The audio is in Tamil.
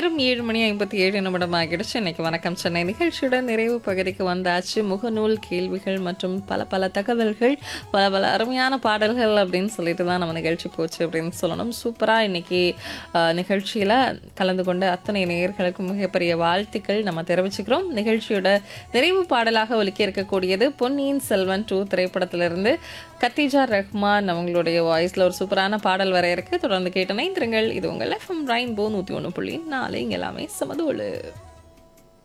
நேரம் ஏழு மணி ஐம்பத்தி ஏழு நிமிடம் ஆகிடுச்சு இன்னைக்கு வணக்கம் சென்னை நிகழ்ச்சியோட நிறைவு பகுதிக்கு வந்தாச்சு முகநூல் கேள்விகள் மற்றும் பல பல தகவல்கள் பல பல அருமையான பாடல்கள் அப்படின்னு சொல்லிட்டு தான் நம்ம நிகழ்ச்சி போச்சு அப்படின்னு சொல்லணும் சூப்பராக இன்னைக்கு அஹ், நிகழ்ச்சியில் கலந்து கொண்ட அத்தனை நேயர்களுக்கும் மிகப்பெரிய வாழ்த்துக்கள் நம்ம தெரிவிச்சுக்கிறோம் நிகழ்ச்சியோட நிறைவு பாடலாக ஒலிக்க இருக்கக்கூடியது பொன்னியின் செல்வன் டூ திரைப்படத்திலிருந்து கத்திஜா ரஹ்மான் அவங்களுடைய வாய்ஸில் ஒரு சூப்பரான பாடல் வர இருக்கு தொடர்ந்து கேட்டு இணைந்திருங்கள் இது உங்கள் எஃப்எம் ரெயின்போ நூற்றி ஒன்று புள்ளி நாலு இங்க எல்லாமே சமதோடு